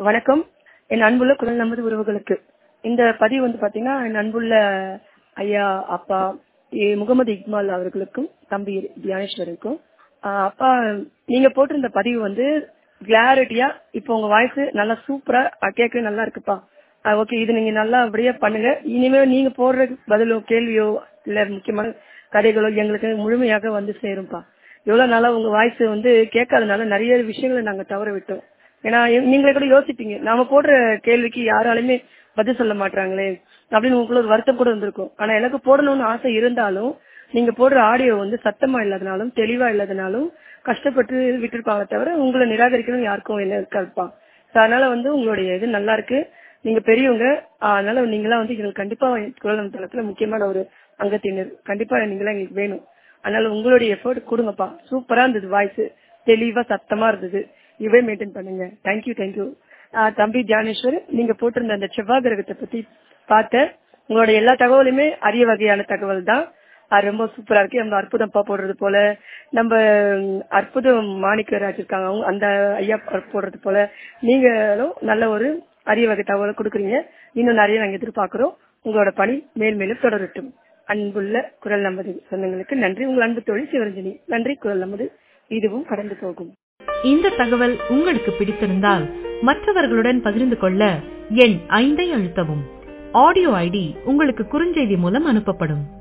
வணக்கம் என் அன்புள்ள குரல் நமது உறவுகளுக்கு இந்த பதிவு வந்து பாத்தீங்கன்னா என் அன்புள்ள ஐயா அப்பா ஏ முகமது இக்மால் அவர்களுக்கும் தம்பி தியானேஸ்வருக்கும் ஆஹ் அப்பா நீங்க போட்டிருந்த பதிவு வந்து கிளாரிட்டியா இப்போ உங்க வாய்ஸ் நல்லா சூப்பரா கேட்க நல்லா இருக்குப்பா ஓகே இது நீங்க நல்லா அப்படியே பண்ணுங்க இனிமே நீங்க போடுற பதிலோ கேள்வியோ இல்ல முக்கியமான கதைகளோ எங்களுக்கு முழுமையாக வந்து சேரும்பா எவ்வளவு நாளா உங்க வாய்ஸ் வந்து கேட்காதனால நிறைய விஷயங்களை நாங்க தவற விட்டோம் ஏன்னா எ- நீங்களே கூட யோசிப்பீங்க நாம போடுற கேள்விக்கு யாராலுமே பதில் சொல்ல மாட்டாங்களே அப்படின்னு உங்களுக்கு ஒரு வருத்தம் கூட வந்திருக்கும் ஆனா எனக்கு போடணும்னு ஆசை இருந்தாலும் நீங்க போடுற ஆடியோ வந்து சத்தமா இல்லாதனாலும் தெளிவா இல்லாதனாலும் கஷ்டப்பட்டு விட்டுருப்பாங்க தவிர உங்களை நிராகரிக்கணும் யாருக்கும் என்ன இருக்காதுப்பா So, அதனால வந்து உங்களுடைய இது நல்லா இருக்கு நீங்க பெரியவங்க ஆஹ் அதனால நீங்களாம் வந்து எங்களுக்கு கண்டிப்பா குரல் தளத்துல முக்கியமான ஒரு அங்கத்தினர் கண்டிப்பா நீங்களாம் எங்களுக்கு வேணும் அதனால உங்களுடைய எஃபர்ட் கொடுங்கப்பா சூப்பரா இருந்தது வாய்ஸ் தெளிவா சத்தமா இருந்தது இவே மெயின்டைன் பண்ணுங்க தேங்க்யூ தேங்க்யூ தம்பி தியானேஸ்வர் நீங்க போட்டிருந்த அந்த செவ்வாய் கிரகத்தை பத்தி பார்த்தேன் உங்களோட எல்லா தகவலுமே அரிய வகையான தகவல் தான் அது ரொம்ப சூப்பரா இருக்கு நம்ம அற்புதம் பா போடுறது போல நம்ம ம், அற்புதம் மாணிக்கராஜ் இருக்காங்க அவங்க அந்த ஐயா போடுறது போல நீங்களும் நல்ல ஒரு அரிய வகை தகவலை கொடுக்குறீங்க இன்னும் நிறைய நாங்க எதிர்பார்க்கிறோம் உங்களோட பணி மேல் மேலும் தொடரட்டும் அன்புள்ள குரல் நமது சொந்தங்களுக்கு நன்றி உங்கள் அன்பு தொழில் சிவரஞ்சனி நன்றி குரல் நமது இதுவும் கடந்து போகும் இந்த தகவல் உங்களுக்கு பிடித்திருந்தால் மற்றவர்களுடன் பகிர்ந்து கொள்ள எண் ஐந்தை அழுத்தவும் ஆடியோ ஐடி உங்களுக்கு குறுஞ்செய்தி மூலம் அனுப்பப்படும்